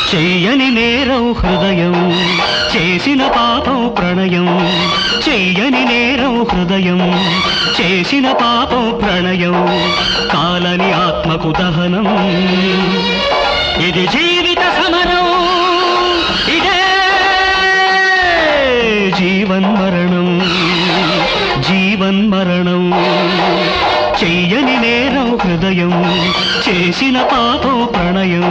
చెయ్యని నేరం హృదయం చేసిన పాపం ప్రణయం చెయ్యని నేరం హృదయం చేసిన పాపం ప్రణయం కాలని ఆత్మకు దహనం ఇది జీవిత సమరం ఇదే జీవన్ మరణం జీవన్ మరణం చెయ్యని నేరం హృదయం చేసిన పాపం ప్రణయం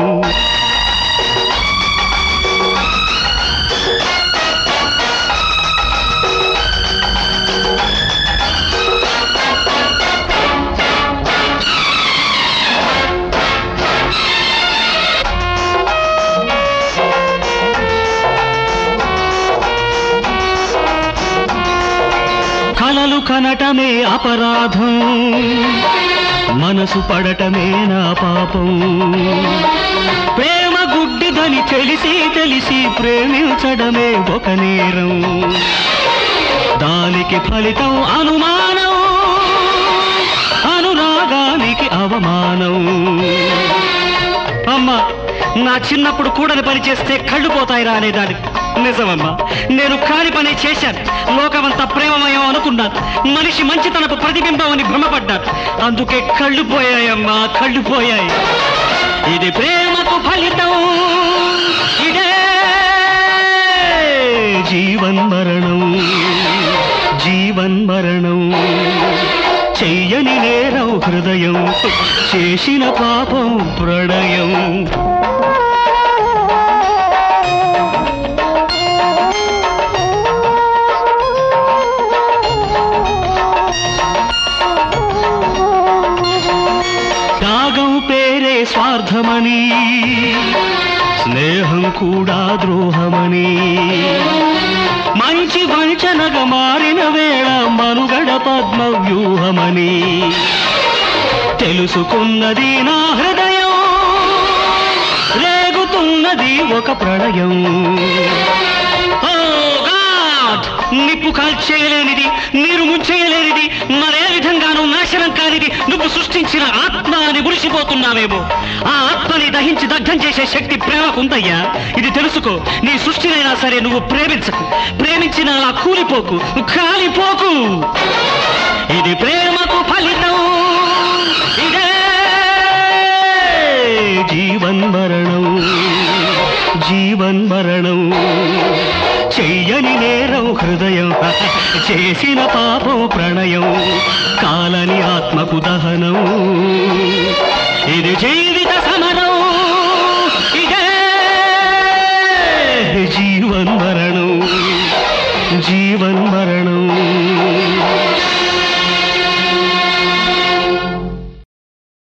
కలలు కనటమే అపరాధం మనసు పడటమే నా పాపం ప్రేమ గుడ్డిదని తెలిసి తెలిసి ప్రేమించడమే ఒక నేరం దానికి ఫలితం అనుమానం అనురాగానికి అవమానం అమ్మా నా చిన్నప్పుడు కూడని పని చేస్తే కళ్ళు పోతాయి రాలేదాని నిజమమ్మా నేను కాని పని చేశాను లోకమంతా ప్రేమమయం అనుకున్నాను మనిషి మంచితనపు ప్రతిబింబం అని భ్రమపడ్డాను అందుకే కళ్ళు పోయాయమ్మా కళ్ళు పోయాయి ఇది ప్రేమకు ఫలితం ఇదే జీవన్ మరణం జీవన్ మరణం చెయ్యని నేరం హృదయం చేసిన పాపం ప్రణయం త్యాగం పేరే స్వార్థమని స్నేహం కూడా ద్రోహమని మంచి వంచనగా మారిన వేళ మనుగడ పద్మ వ్యూహమని తెలుసుకున్నది నా హృదయం రేగుతున్నది ఒక ప్రళయం ఓ గాడ్ నిప్పు కాల్చేయలేనిది నీరు ముంచేయలేనిది మరే విధంగానూ నాశనం కానిది నువ్వు సృష్టించిన ఆత్మ అని మురిసిపోతున్నావేమో ఆ ఆత్మని దహించి దగ్ధం చేసే శక్తి ప్రేమకుందయ్యా ఇది తెలుసుకో నీ సృష్టినైనా సరే నువ్వు ప్రేమించకు ప్రేమించిన అలా కూలిపోకు కాలిపోకు ఇది ప్రేమకు ఫలితం ఇదే జీవన్ మరణం జీవన్ మరణం చెయ్యని నేరం హృదయం చేసిన పాపం ప్రణయం కాలని ఆత్మకు దహనం ఇది జీవిత సమరం ఇదే జీవన్ మరణం జీవన్ మరణం